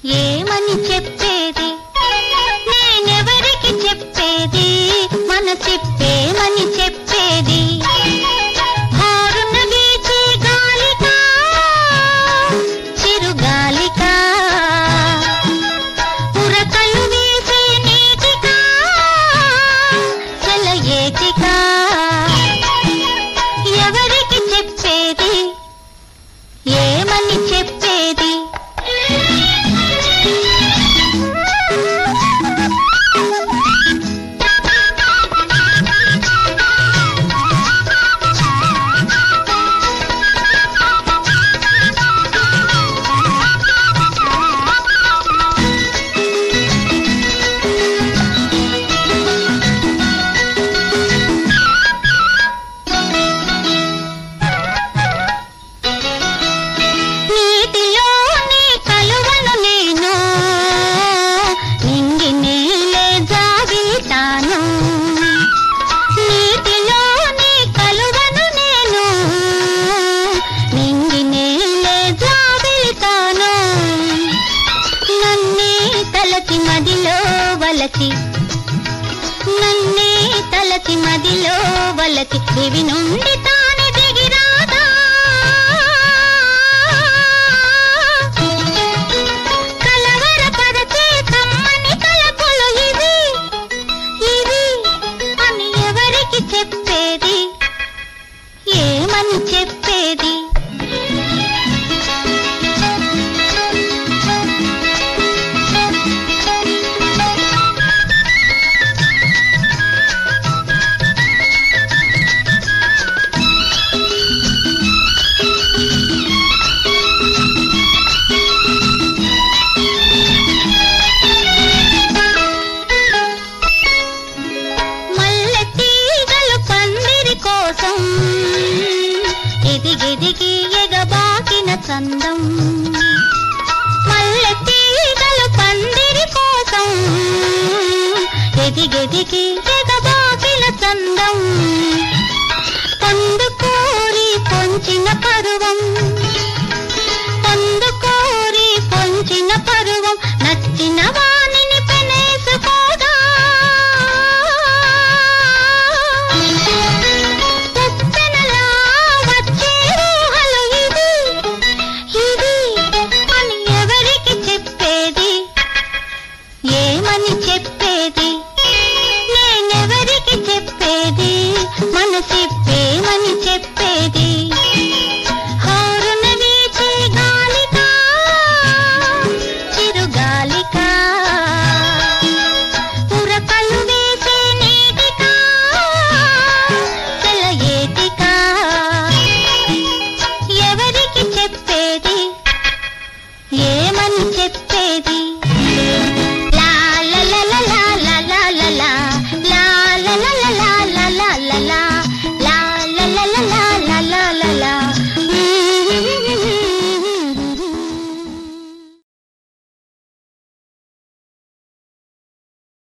ఏమని చెప్పేది నేనెవరికి చెప్పేది మనసిప్పేమని చెప్పేది హారున వీచే గాలిక చిరుగాలిక ఉరకలు వేసే నీటిక చెలయేటిక ఎవరికి చెప్పేది ఏమని చెప్పేది నీటిలోని కలువను నేను నింగి నీలే జాబితాను నీటిలోని కలువను నేను నింగి నీలే జాబితాను నన్నే తలచి మదిలో వలచి నన్నే తలచి మదిలో వలచి దివి నుండి తానే దిగిరాదా కలవరపరచే కమ్మని తలపులు ఇవి ఇవి అని ఎవరికి చెప్పేది ఏమని చెప్పేది మల్లె తీగలు పందిరి కోసం ఎదిగెదిగి ఎగబాకిన చందం మల్లె తీగలు పందిరి కోసం ఎదిగెదిగి ఎగబాకిన చందం పొందుకోరి పొంచిన పరువం పొందుకోరి పొంచిన పరువం నచ్చిన వాణిని పెనేసుకోగా ఉప్పెనలా వచ్చే ఊహలు ఇవి, ఇవి అని ఎవరికి చెప్పేది ఏమని చెప్పేది నేనెవరికి చెప్పేది మనసిప్పేమని చెప్పేది హారున వీచే గాలిక చిరుగాలిక ఉరకలు వేసే నీటిక చెలయేటిక ఎవరికి చెప్పేది ఏమని చెప్పేది